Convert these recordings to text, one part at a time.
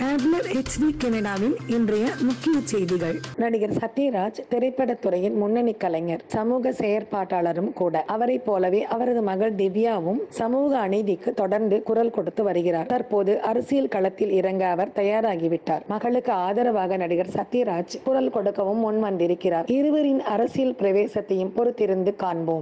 Traveller HD கனடாவின் இன்றைய முக்கிய செய்திகள் நடிகர் சத்யராஜ் திரைப்படத்துறையின் முன்னணி கலைஞர் சமூக செயற்பாட்டாளரும் கூட அவரைப் போலவே அவரது மகள் திவ்யாவும் சமூக அநீதிக்கு தொடர்ந்து குரல் கொடுத்து வருகிறார் தற்போது அரசியல் களத்தில் இறங்க அவர் தயாராகிவிட்டார் மகளுக்கு ஆதரவாக நடிகர் சத்யராஜ் குரல் கொடுக்கவும் முன் வந்திருக்கிறார் இருவரின் அரசியல் பிரவேசத்தையும் பொறுத்திருந்து காண்போம்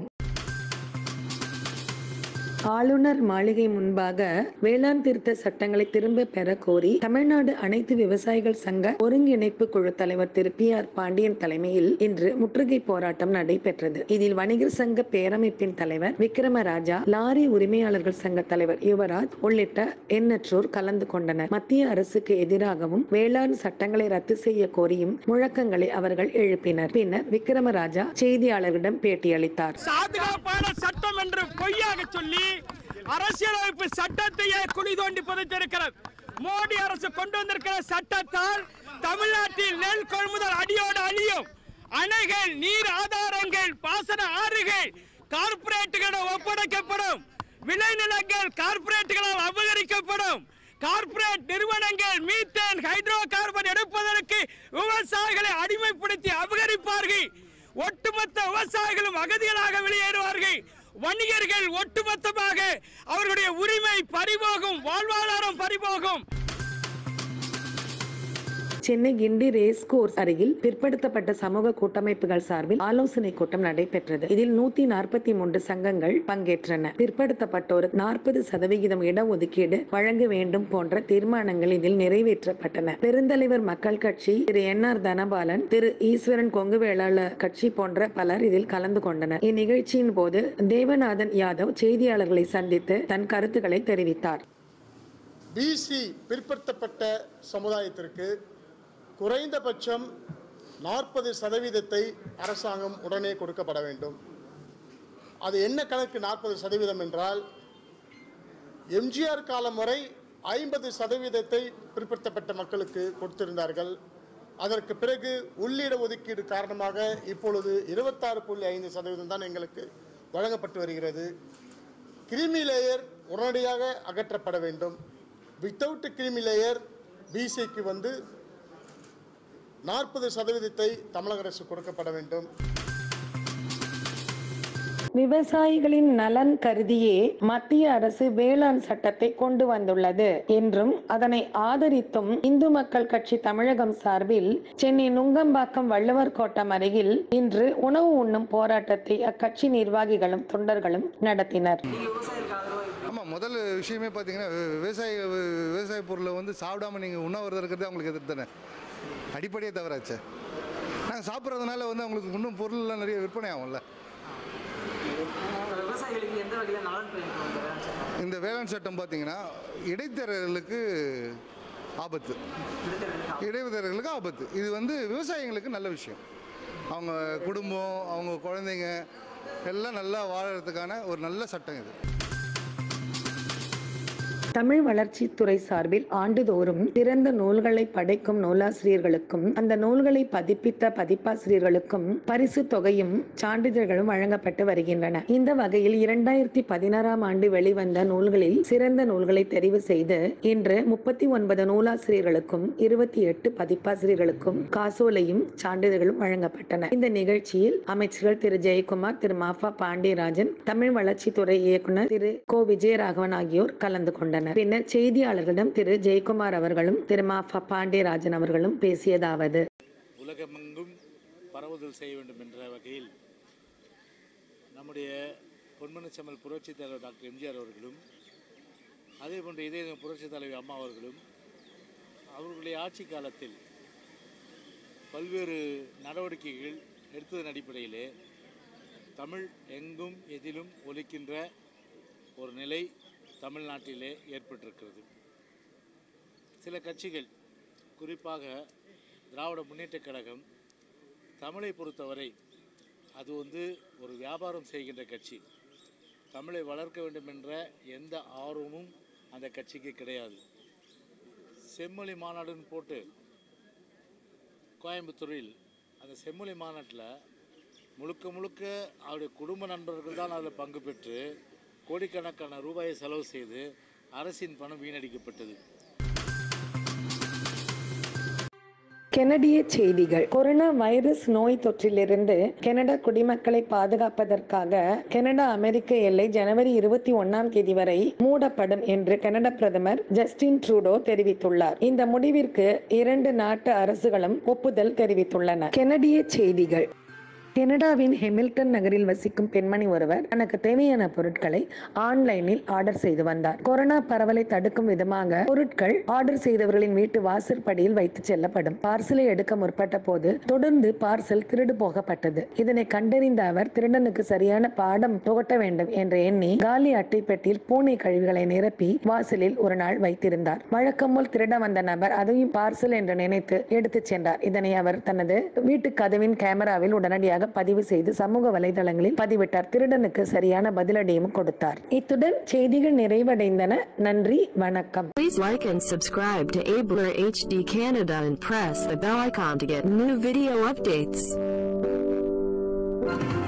ஆளுநர் மாளிகை முன்பாக வேளாண் திருத்த சட்டங்களை திரும்ப பெற கோரி தமிழ்நாடு அனைத்து விவசாயிகள் சங்க ஒருங்கிணைப்பு குழு தலைவர் திரு பி ஆர் பாண்டியன் தலைமையில் இன்று முற்றுகை போராட்டம் நடைபெற்றது இதில் வணிகர் சங்க பேரமைப்பின் தலைவர் விக்ரமராஜா லாரி உரிமையாளர்கள் சங்க தலைவர் யுவராஜ் உள்ளிட்ட எண்ணற்றோர் கலந்து கொண்டனர் மத்திய அரசுக்கு எதிராகவும் வேளாண் சட்டங்களை ரத்து செய்ய கோரியும் முழக்கங்களை அவர்கள் எழுப்பினர் பின்னர் விக்ரமராஜா செய்தியாளர்களிடம் பேட்டியளித்தார் பாதுகாப்பான சட்டம் என்று பொய்யாக சொல்லி அரசியலமைப்பு சட்டத்தையே குழி தோண்டி புதைத்திருக்கிறது மோடி அரசு கொண்டு வந்திருக்கிற சட்டத்தால் தமிழ்நாட்டில் நெல் கொள்முதல் அடியோடு அழியும் அணைகள் நீர் ஆதாரங்கள் பாசன ஆறுகள் கார்ப்பரேட்டுகளிடம் ஒப்படைக்கப்படும் விளைநிலங்கள் கார்ப்பரேட்டுகளால் அபகரிக்கப்படும் கார்ப்பரேட் நிறுவனங்கள் மீத்தேன் ஹைட்ரோ கார்பன் எடுப்பதற்கு விவசாயிகளை அடிமைப்படுத்தி அபகரிப்பார்கள் ஒட்டுமொத்த விவசாயிகளும் அகதிகளாக வெளியேறுவார்கள் வணிகர்கள் ஒட்டுமொத்தமாக அவர்களுடைய உரிமை பறிபோகும் வாழ்வாதாரம் பறிபோகும் சென்னை கிண்டி ரேஸ் கோர்ஸ் அருகில் பிற்படுத்தப்பட்ட சமூக கூட்டமைப்புகள் சார்பில் ஆலோசனை கூட்டம் நடைபெற்றது இதில் நூத்தி நாற்பத்தி மூன்று சங்கங்கள் பங்கேற்றன பிற்படுத்தப்பட்டோருக்கு நாற்பது சதவிகிதம் இடஒதுக்கீடு வழங்க வேண்டும் போன்ற தீர்மானங்கள் இதில் நிறைவேற்றப்பட்டன பெருந்தலைவர் மக்கள் கட்சி திரு என் ஆர் தனபாலன் திரு ஈஸ்வரன் கொங்கு வேளாளர் கட்சி போன்ற பலர் இதில் கலந்து கொண்டனர் இந்நிகழ்ச்சியின் போது தேவநாதன் யாதவ் செய்தியாளர்களை சந்தித்து தன் கருத்துக்களை தெரிவித்தார் பிசி பிற்படுத்தப்பட்ட சமுதாயத்திற்கு குறைந்தபட்சம் நாற்பது சதவீதத்தை அரசாங்கம் உடனே கொடுக்கப்பட வேண்டும் அது என்ன கணக்கு நாற்பது சதவீதம் என்றால் எம்ஜிஆர் காலம் வரை ஐம்பது சதவீதத்தை பிற்படுத்தப்பட்ட மக்களுக்கு கொடுத்திருந்தார்கள் அதற்கு பிறகு உள்ளிட ஒதுக்கீடு காரணமாக இப்பொழுது இருபத்தாறு புள்ளி ஐந்து சதவீதம் தான் எங்களுக்கு வழங்கப்பட்டு வருகிறது கிருமி லேயர் உடனடியாக அகற்றப்பட வேண்டும் வித்தவுட் கிருமி லேயர் பிசிக்கு வந்து நாற்பது சதவீதத்தை தமிழக அரசு கொடுக்கப்பட வேண்டும் விவசாயிகளின் நலன் கருதியே மத்திய அரசு வேளாண் சட்டத்தை கொண்டு வந்துள்ளது என்றும் அதனை ஆதரித்தும் இந்து மக்கள் கட்சி தமிழகம் சார்பில் சென்னை நுங்கம்பாக்கம் வள்ளுவர் கோட்டம் அருகில் இன்று உணவு உண்ணும் போராட்டத்தை அக்கட்சி நிர்வாகிகளும் தொண்டர்களும் நடத்தினர் ஆமாம் முதல் விஷயமே பார்த்தீங்கன்னா வி- விவசாய வி- விவசாய பொருளை வந்து சாப்பிடாம நீங்கள் உண்ணாவிரதம் இருக்கிறது அவங்களுக்கு எதிர்த்து தானே அடிப்படையே தவறாச்சே நாங்கள் சாப்பிட்றதுனால வந்து அவங்களுக்கு இன்னும் பொருள்லாம் நிறைய விற்பனை ஆகும்ல விவசாயிகளுக்கு எந்த வகையில் நலன் பயன்படும் இந்த வேளாண் சட்டம் இந்த வேளாண் சட்டம் பார்த்தீங்கன்னா இடைத்தரகர்களுக்கு ஆபத்து இடைத்தரகர்களுக்கு ஆபத்து இது வந்து விவசாயிங்களுக்கு நல்ல விஷயம் அவங்க குடும்பம் அவங்க குழந்தைங்க எல்லாம் நல்லா வாழறதுக்கான ஒரு நல்ல சட்டம் இது தமிழ் வளர்ச்சித்துறை சார்பில் ஆண்டுதோறும் சிறந்த நூல்களை படைக்கும் நூலாசிரியர்களுக்கும் அந்த நூல்களை பதிப்பித்த பதிப்பாசிரியர்களுக்கும் பரிசு தொகையும் சான்றிதழ்களும் வழங்கப்பட்டு வருகின்றன இந்த வகையில் இரண்டாயிரத்தி பதினாறாம் ஆண்டு வெளிவந்த நூல்களில் சிறந்த நூல்களை தெரிவு செய்து இன்று முப்பத்தி ஒன்பது நூலாசிரியர்களுக்கும் இருபத்தி எட்டு பதிப்பாசிரியர்களுக்கும் காசோலையும் சான்றிதழ்களும் வழங்கப்பட்டன இந்த நிகழ்ச்சியில் அமைச்சர்கள் திரு ஜெயக்குமார் திரு மாஃபா பாண்டியராஜன் தமிழ் வளர்ச்சித்துறை இயக்குனர் திரு கோ விஜயராகவன் ஆகியோர் கலந்து கொண்டனர் பின்னர் செய்தியாளர்களிடம் திரு ஜெயக்குமார் அவர்களும் திரு மாஃபா பாண்டியராஜன் அவர்களும் பேசியதாவது உலகமெங்கும் பரவுதல் செய்ய வேண்டும் என்ற வகையில் நம்முடைய பொன்மனச்செம்மல் புரட்சித் தலைவர் டாக்டர் எம்ஜிஆர் அவர்களும் அதே போன்று இதய புரட்சித் தலைவி அம்மா அவர்களும் அவர்களுடைய ஆட்சி காலத்தில் பல்வேறு நடவடிக்கைகள் எடுத்ததன் அடிப்படையிலே தமிழ் எங்கும் எதிலும் ஒலிக்கின்ற ஒரு நிலை தமிழ்நாட்டிலே ஏற்பட்டிருக்கிறது சில கட்சிகள் குறிப்பாக திராவிட முன்னேற்றக் கழகம் தமிழை பொறுத்தவரை அது வந்து ஒரு வியாபாரம் செய்கின்ற கட்சி தமிழை வளர்க்க வேண்டும் என்ற எந்த ஆர்வமும் அந்த கட்சிக்கு கிடையாது செம்மொழி மாநாடுன்னு போட்டு கோயம்புத்தூரில் அந்த செம்மொழி மாநாட்டில் முழுக்க முழுக்க அவருடைய குடும்ப நண்பர்கள் தான் அதில் பங்கு பெற்று கோடிக்கணக்கான ரூபாயை செலவு செய்து அரசின் பணம் வீணடிக்கப்பட்டது கெனடிய செய்திகள் கொரோனா வைரஸ் நோய் தொற்றிலிருந்து கனடா குடிமக்களை பாதுகாப்பதற்காக கனடா அமெரிக்க எல்லை ஜனவரி இருபத்தி ஒன்னாம் தேதி வரை மூடப்படும் என்று கனடா பிரதமர் ஜஸ்டின் ட்ரூடோ தெரிவித்துள்ளார் இந்த முடிவிற்கு இரண்டு நாட்டு அரசுகளும் ஒப்புதல் தெரிவித்துள்ளன கெனடிய செய்திகள் கனடாவின் ஹெமில்டன் நகரில் வசிக்கும் பெண்மணி ஒருவர் தனக்கு தேவையான பொருட்களை ஆன்லைனில் ஆர்டர் செய்து வந்தார் கொரோனா பரவலை தடுக்கும் விதமாக பொருட்கள் ஆர்டர் செய்தவர்களின் வீட்டு வாசற்படியில் வைத்து செல்லப்படும் பார்சலை எடுக்க முற்பட்ட போது தொடர்ந்து பார்சல் திருடு போகப்பட்டது இதனை கண்டறிந்த அவர் திருடனுக்கு சரியான பாடம் புகட்ட வேண்டும் என்று எண்ணி காலி அட்டை பெட்டியில் பூனை கழிவுகளை நிரப்பி வாசலில் ஒரு நாள் வைத்திருந்தார் வழக்கம் போல் திருட வந்த நபர் அதையும் பார்சல் என்று நினைத்து எடுத்துச் சென்றார் இதனை அவர் தனது வீட்டு கதவின் கேமராவில் உடனடியாக பதிவு செய்து சமூக வலைதளங்களில் பதிவிட்டார் திருடனுக்கு சரியான பதிலடியும் கொடுத்தார் இத்துடன் செய்திகள் நிறைவடைந்தன நன்றி வணக்கம் Please like and subscribe to Abler HD Canada and press the bell icon to get new video updates.